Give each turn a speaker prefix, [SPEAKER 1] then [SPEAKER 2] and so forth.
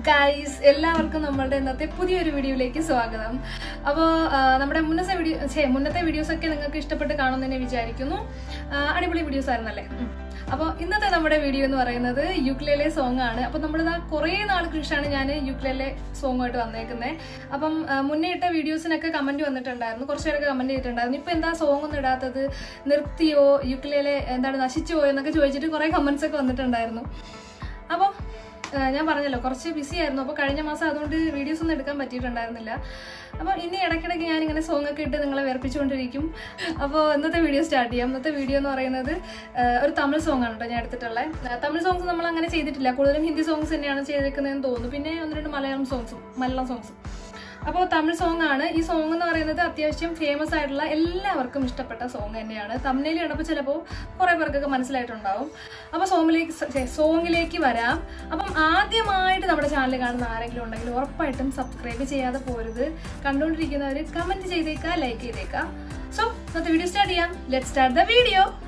[SPEAKER 1] guys എല്ലാവർക്കും നമ്മളുടെ ഇന്നത്തെ പുതിയൊരു വീഡിയോയിലേക്ക് സ്വാഗതം അപ്പോൾ നമ്മുടെ മുന്നത്തെ വീഡിയോ ഛേ മുന്നത്തെ വീഡിയോസ് ഒക്കെ നിങ്ങൾക്ക് ഇഷ്ടപ്പെട്ട് കാണുമെന്ന് വിചാരിക്കുന്നു ആ, അടിപൊളി വീഡിയോസ് ആയിരുന്നല്ലേ അപ്പോൾ ഇന്നത്തെ നമ്മുടെ വീഡിയോ എന്ന് പറയുന്നത് യുക്ലേലെ സോങ് ആണ് അപ്പോൾ നമ്മളിതാ കുറേ നാൾക്ക് ശേഷമാണ് ഞാൻ യുക്ലേലെ സോങ്ങുമായിട്ട് വന്നേക്കുന്നത് അപ്പം ആ, മുന്നേ ഇട്ട വീഡിയോസിനൊക്കെ കമന്റ് വന്നിട്ടുണ്ടായിരുന്നു കുറച്ച് പേരൊക്കെ കമന്റ് ചെയ്തിട്ടുണ്ടായിരുന്നു ഇപ്പൊ എന്താ സോങ് ഒന്നും ഇടാത്തത് നിർത്തിയോ യുക്ലേലെ എന്താണ് നശിച്ചു പോയോ എന്നൊക്കെ ചോദിച്ചിട്ട് കുറേ കമന്റ്സ് ഒക്കെ വന്നിട്ടുണ്ടായിരുന്നു അപ്പോൾ ഞാൻ പറഞ്ഞല്ലോ കുറച്ച് ബിസി ആയിരുന്നു അപ്പോൾ കഴിഞ്ഞ മാസം അതുകൊണ്ട് വീഡിയോസ് ഒന്നും എടുക്കാൻ പറ്റിയിട്ടുണ്ടായിരുന്നില്ല അപ്പോൾ ഇനി ഇടയ്ക്കിടയ്ക്ക് ഞാൻ ഇങ്ങനെ സോങ് ഒക്കെ ഇട്ട് നിങ്ങളെ വേർപ്പിച്ചുകൊണ്ടിരിക്കും അപ്പോൾ ഇന്നത്തെ വീഡിയോ സ്റ്റാർട്ട് ചെയ്യാം ഇന്നത്തെ വീഡിയോ എന്ന് പറയുന്നത് ആ, ഒരു തമിഴ് സോങ് ആണ് കേട്ടോ ഞാൻ എടുത്തിട്ടുള്ളത് ആ, തമിഴ് സോങ്സ് നമ്മൾ അങ്ങനെ ചെയ്തിട്ടില്ല കൂടുതലും ഹിന്ദി സോങ്സ് തന്നെയാണ് ചെയ്തിരിക്കുന്നതെന്ന് തോന്നുന്നു പിന്നെ ഒന്ന് രണ്ട് മലയാളം സോങ്സും മലയാളം സോങ്സും അപ്പോൾ തമിഴ് സോങ് ആണ് ഈ സോങ് എന്ന് പറയുന്നത് അത്യാവശ്യം ഫേമസ് ആയിട്ടുള്ള എല്ലാവർക്കും ഇഷ്ടപ്പെട്ട സോങ് തന്നെയാണ് തമിഴിൽ കണ്ടപ്പോൾ ചിലപ്പോൾ കുറേ പേർക്കൊക്കെ മനസ്സിലായിട്ടുണ്ടാവും അപ്പോൾ സോങ്ങിലേക്ക് സോങ്ങിലേക്ക് വരാം അപ്പം ആദ്യമായിട്ട് നമ്മുടെ ചാനൽ കാണുന്ന ആരെങ്കിലും ഉണ്ടെങ്കിൽ ഉറപ്പായിട്ടും സബ്സ്ക്രൈബ് ചെയ്യാതെ പോരുത് കണ്ടുകൊണ്ടിരിക്കുന്നവർ കമന്റ് ചെയ്തേക്കാം ലൈക്ക് ചെയ്തേക്കാം സോ ഇന്നത്തെ വീഡിയോ സ്റ്റാർട്ട് ചെയ്യാം ലെറ്റ് സ്റ്റാർട്ട് ദ വീഡിയോ